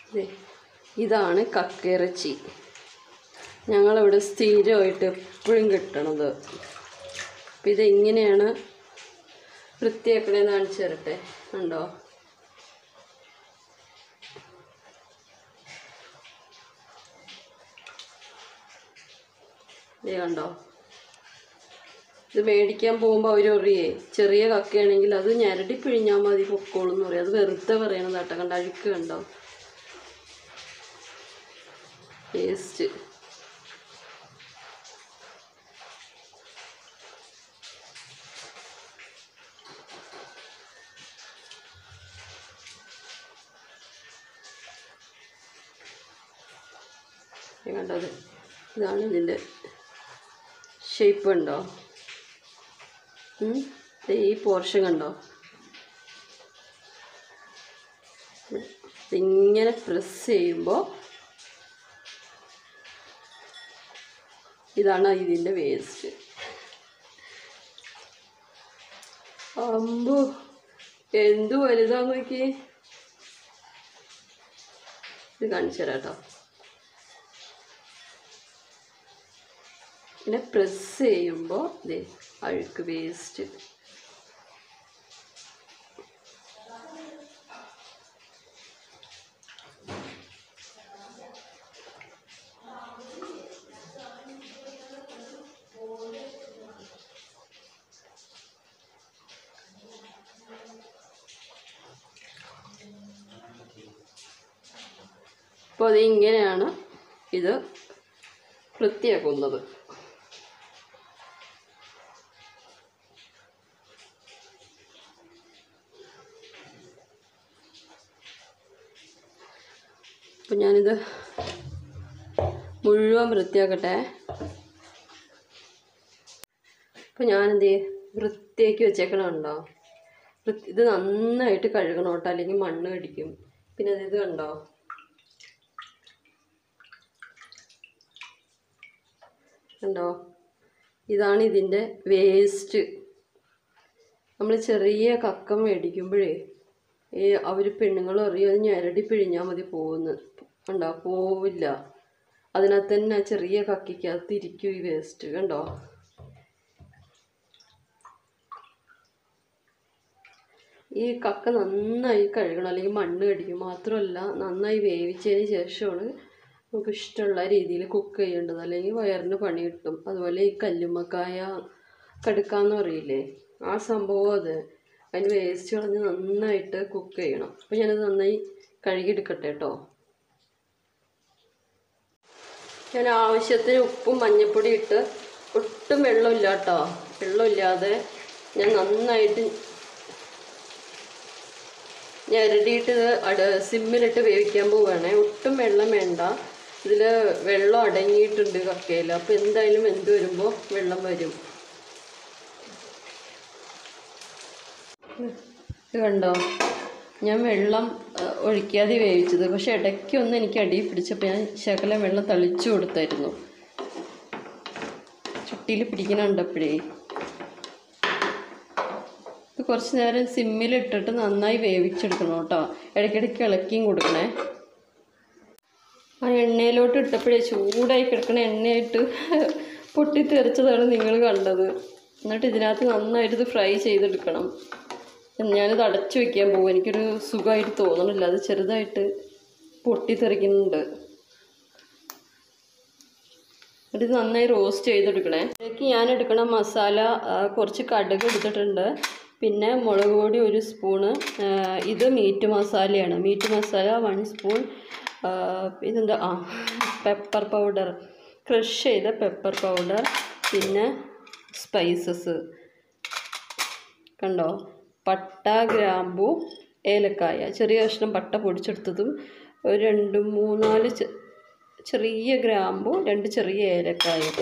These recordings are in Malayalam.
ദേ, ഇതാണ് കക്കിറച്ചി ഞങ്ങളിവിടെ സ്ഥിരമായിട്ട് എപ്പോഴും കിട്ടണത് അപ്പം ഇതെങ്ങനെയാണ് വൃത്തിയാക്കണേന്ന് കാണിച്ചു തരട്ടെ ഉണ്ടോ ഇത് കണ്ടോ ഇത് മേടിക്കാൻ പോകുമ്പോൾ അവർ പറയേ ചെറിയ കക്കയാണെങ്കിൽ അത് ഞരടി പിഴിഞ്ഞാൽ മതി പൊക്കോളും എന്ന് പറയും അത് വെറുതെ പറയണത് കേട്ടോ കണ്ട അഴുക്ക് കണ്ടോ ടേസ്റ്റ് കണ്ടത് ഇതാണ് ഇതിൻ്റെ ഷേപ്പ് ഉണ്ടോ ഉം. ദേ ഈ പോർഷൻ കണ്ടോ ഇതിങ്ങനെ പ്രസ് ചെയ്യുമ്പോൾ ഇതാണ് ഇതിൻ്റെ വേസ്റ്റ് അമ്പോ എന്ത് വലുതാ നോക്കി ഇത് കാണിച്ചു തരാം കേട്ടോ പിന്നെ പ്രസ് ചെയ്യുമ്പോൾ ദേ അഴുക്ക് വേസ്റ്റ് അപ്പോൾ അത് ഇങ്ങനെയാണ് ഇത് വൃത്തിയാക്കുന്നത് അപ്പം ഞാനിത് മുഴുവൻ വൃത്തിയാക്കട്ടെ അപ്പം ഞാനെന്ത് ചെയ്യും വൃത്തിയാക്കി വെച്ചേക്കണുണ്ടോ വൃത്തി ഇത് നന്നായിട്ട് കഴുകണം കേട്ടോ അല്ലെങ്കിൽ മണ്ണ് കടിക്കും പിന്നെ അത് ഇത് കണ്ടോ കണ്ടോ ഇതാണ് ഇതിൻ്റെ വേസ്റ്റ് നമ്മൾ ചെറിയ കക്ക മേടിക്കുമ്പോഴേ ഈ അവർ പെണ്ണുങ്ങൾ അറിയും അത് ഞരടി പിഴിഞ്ഞാൽ മതി പോകുന്നു കണ്ടോ പോവില്ല അതിനകത്ത് തന്നെ ആ ചെറിയ കക്കിക്കകത്ത് ഇരിക്കും ഈ വേസ്റ്റ് കണ്ടോ ഈ കക്ക നന്നായി കഴുകണം അല്ലെങ്കിൽ മണ്ണ് കടിക്കും മാത്രമല്ല നന്നായി വേവിച്ചതിന് ശേഷമാണ് നമുക്ക് ഇഷ്ടമുള്ള രീതിയിൽ കുക്ക് ചെയ്യേണ്ടത് അല്ലെങ്കിൽ വയറിന് പണി കിട്ടും അതുപോലെ ഈ കല്ലുമ്മക്കായ കടുക്കാന്ന് പറയില്ലേ ആ സംഭവം അത് അതിന് വേസ്റ്റ് കളഞ്ഞ് നന്നായിട്ട് കുക്ക് ചെയ്യണം അപ്പോൾ ഞാനത് നന്നായി കഴുകിയെടുക്കട്ടെ കേട്ടോ ഞാൻ ആവശ്യത്തിന് ഉപ്പും മഞ്ഞൾപ്പൊടി ഇട്ട് ഒട്ടും വെള്ളമില്ല കേട്ടോ വെള്ളമില്ലാതെ ഞാൻ നന്നായിട്ട് ഞരടിയിട്ട് ഇത് അട സിമ്മിലിട്ട് വേവിക്കാൻ പോവുകയാണേ ഒട്ടും വെള്ളം വേണ്ട ഇതിൽ വെള്ളം അടങ്ങിയിട്ടുണ്ട് കക്കയിൽ അപ്പോൾ എന്തായാലും വെന്ത് വരുമ്പോൾ വെള്ളം വരും ഇത് കണ്ടോ ഞാൻ വെള്ളം ആ, ഒഴിക്കാതെ വേവിച്ചത് പക്ഷെ ഇടയ്ക്കൊന്ന് എനിക്ക് അടിയിൽ പിടിച്ചപ്പോൾ ഞാൻ ശകലം വെള്ളം തളിച്ചു കൊടുത്തായിരുന്നു ചുട്ടിയിൽ പിടിക്കണുണ്ടപ്പോഴേ ഇത് കുറച്ച് നേരം സിമ്മിലിട്ടിട്ട് നന്നായി വേവിച്ചെടുക്കണം കേട്ടോ ഇടയ്ക്കിടയ്ക്ക് ഇളക്കിയും കൊടുക്കണേ ആ എണ്ണയിലോട്ട് ഇട്ടപ്പോഴേ ചൂടായി കിടക്കണ എണ്ണയായിട്ട് പൊട്ടിത്തെറിച്ചതാണ് നിങ്ങൾ കണ്ടത് എന്നിട്ട് ഇതിനകത്ത് നന്നായിട്ട് ഇത് ഫ്രൈ ചെയ്തെടുക്കണം ഞാനിത് അടച്ചു വെക്കാൻ പോകും എനിക്കൊരു സുഖമായിട്ട് തോന്നണില്ല അത് ചെറുതായിട്ട് പൊട്ടിത്തെറിക്കുന്നുണ്ട് എന്നിട്ട് ഇത് നന്നായി റോസ്റ്റ് ചെയ്തെടുക്കണേ ഇതിലേക്ക് ഞാൻ എടുക്കണ മസാല ആ, കുറച്ച് കടുക് എടുത്തിട്ടുണ്ട് പിന്നെ മുളക് പൊടി ഒരു സ്പൂണ് ആ, ഇത് മീറ്റ് മസാലയാണ് മീറ്റ് മസാല വൺ സ്പൂൺ ആ, ഇതെന്താ ആ പെപ്പർ പൗഡർ ക്രഷ് ചെയ്ത പെപ്പർ പൗഡർ പിന്നെ സ്പൈസസ് കണ്ടോ പട്ട ഗ്രാമ്പു ഏലക്കായ ചെറിയ കഷ്ണം പട്ട പൊടിച്ചെടുത്തതും ഒരു രണ്ട് മൂന്നാല് ചെ- ചെറിയ ഗ്രാമ്പു രണ്ട് ചെറിയ ഏലക്കായത്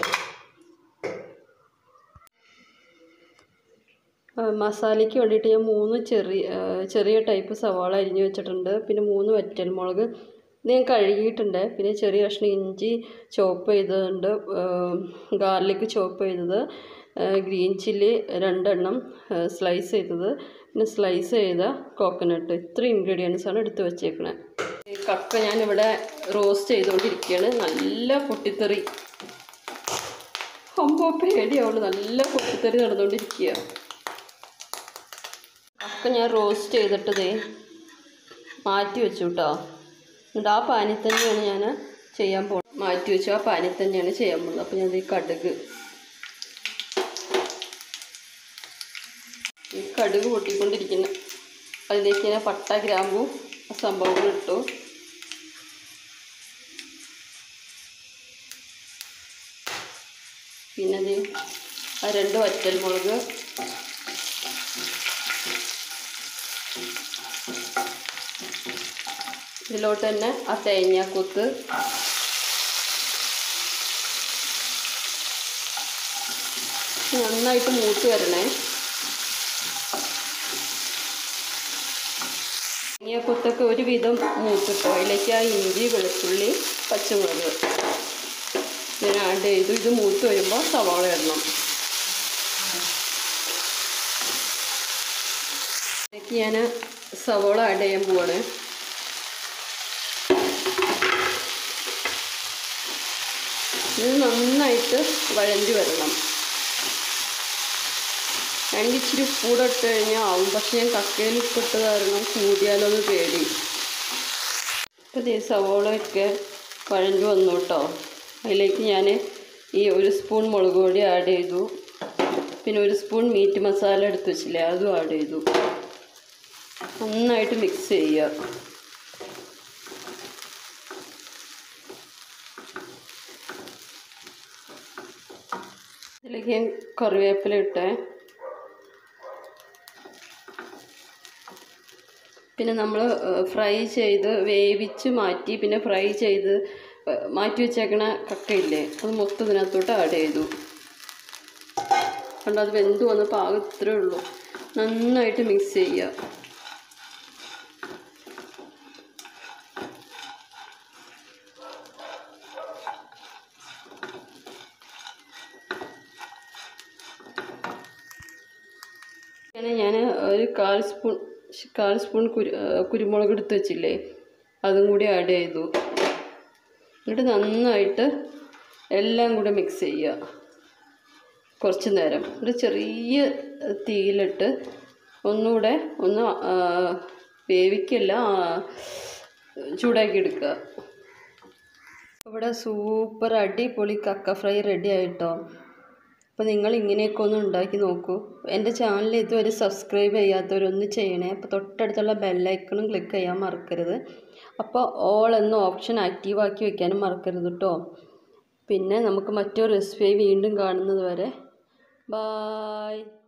ആ, മസാലയ്ക്ക് വേണ്ടിയിട്ട് ഞാൻ മൂന്ന് ചെറിയ ആ, ചെറിയ ടൈപ്പ് സവാള അരിഞ്ഞ് വെച്ചിട്ടുണ്ട് പിന്നെ മൂന്ന് വറ്റൽമുളക് ഇത് ഞാൻ കഴുകിയിട്ടുണ്ട് പിന്നെ ചെറിയ കഷ്ണം ഇഞ്ചി ചോപ്പ് ചെയ്തതുണ്ട് ഗാർലിക് ചോപ്പ് ചെയ്തത് ആ, ഗ്രീൻ ചില്ലി രണ്ടെണ്ണം ആ, സ്ലൈസ് ചെയ്തത് പിന്നെ സ്ലൈസ് ചെയ്ത കോക്കനട്ട് ഇത്ര ഇൻഗ്രീഡിയൻസ് ആണ് എടുത്ത് വെച്ചേക്കണേ കക്ക ഞാനിവിടെ റോസ്റ്റ് ചെയ്തുകൊണ്ടിരിക്കുകയാണ് നല്ല പൊട്ടിത്തെറി അമ്പോ പേടിയാവുള്ളൂ നല്ല പൊട്ടിത്തെറി നടന്നുകൊണ്ടിരിക്കുക കക്ക ഞാൻ റോസ്റ്റ് ചെയ്തിട്ടതേ മാറ്റി വെച്ചു കേട്ടോ എന്നിട്ട് ആ പാനിൽ തന്നെയാണ് ഞാൻ ചെയ്യാൻ പോകുന്നത് മാറ്റി വെച്ചു ആ പാനിൽ തന്നെയാണ് ചെയ്യാൻ പോകുന്നത് അപ്പോൾ ഞാൻ ഈ കടുക് ഈ കടുക് പൊട്ടിക്കൊണ്ടിരിക്കുന്ന അതിലേക്ക് ഞാൻ പട്ട ഗ്രാമ്പു സംഭവങ്ങൾ ഇട്ടു പിന്നെ അത് ആ രണ്ട് വറ്റൽ മുളക് ഇതിലോട്ട് തന്നെ ആ തേങ്ങാക്കൊത്ത് നന്നായിട്ട് മൂത്ത് വരണേ തേങ്ങാക്കൊത്തൊക്കെ ഒരുവിധം മൂത്തിട്ടോ അതിലേക്ക് ആ ഇഞ്ചി വെളുത്തുള്ളി പച്ചമുളക് ഞാൻ ആഡ് ചെയ്തു ഇത് മൂത്ത് വരുമ്പോൾ സവാള ഇടണം ഇതിലേക്ക് ഞാൻ സവാള ആഡ് ചെയ്യാൻ പോവാണ് ഇത് നന്നായിട്ട് വഴഞ്ഞു വരണം എനിക്ക് ഇച്ചിരി ഉപ്പൂടെ ഇട്ട് കഴിഞ്ഞാൽ ആവും പക്ഷെ ഞാൻ കക്കയിൽ ഉപ്പിട്ട് കാരണം കൂടിയാലോ എന്ന് പേടി അപ്പോൾ ഈ സവോളയൊക്കെ വഴഞ്ഞു വന്നു കേട്ടോ അതിലേക്ക് ഞാൻ ഈ ഒരു സ്പൂൺ മുളക് പൊടി ആഡ് ചെയ്തു പിന്നെ ഒരു സ്പൂൺ മീറ്റ് മസാല എടുത്ത് വെച്ചില്ലേ അതും ആഡ് ചെയ്തു നന്നായിട്ട് മിക്സ് ചെയ്യുക ഇതിലേക്ക് ഞാൻ കറിവേപ്പില ഇട്ടേ പിന്നെ നമ്മൾ ഫ്രൈ ചെയ്ത് വേവിച്ച് മാറ്റി പിന്നെ ഫ്രൈ ചെയ്ത് ഏഹ്, മാറ്റി വെച്ചേക്കണ കക്കയില്ലേ അത് മൊത്തം ഇതിനകത്തോട്ട് ആഡ് ചെയ്തു കണ്ടോ അത് വെന്ത് വന്ന പാകം ഇത്രേ ഉള്ളൂ നന്നായിട്ട് മിക്സ് ചെയ്യുക അങ്ങനെ ഞാൻ ഒരു കാൽ സ്പൂൺ കാൽ സ്പൂൺ കുരു ആ, കുരുമുളക് എടുത്ത് വെച്ചില്ലേ അതും കൂടി ആഡ് ചെയ്തു എന്നിട്ട് നന്നായിട്ട് എല്ലാം കൂടെ മിക്സ് ചെയ്യുക കുറച്ച് നേരം ഒരു ചെറിയ തീയിലിട്ട് ഒന്നുകൂടെ ഒന്ന് ആ, വേവിക്കല്ല ആ, ചൂടാക്കി എടുക്കുക ഇവിടെ സൂപ്പർ അടിപൊളി കക്ക ഫ്രൈ റെഡി ആയിട്ടോ അപ്പോൾ നിങ്ങൾ ഇങ്ങനെയൊക്കെ ഒന്ന് ഉണ്ടാക്കി നോക്കൂ എൻ്റെ ചാനൽ ഇതുവരെ സബ്സ്ക്രൈബ് ചെയ്യാത്തവരൊന്ന് ചെയ്യണേ അപ്പോൾ തൊട്ടടുത്തുള്ള ബെല്ലൈക്കണും ക്ലിക്ക് ചെയ്യാൻ മറക്കരുത് അപ്പോൾ ഓൾ എന്ന ഓപ്ഷൻ ആക്റ്റീവ് ആക്കി വെക്കാനും മറക്കരുത് കേട്ടോ പിന്നെ നമുക്ക് മറ്റൊരു റെസിപ്പി വീണ്ടും കാണുന്നത് വരെ ബായ്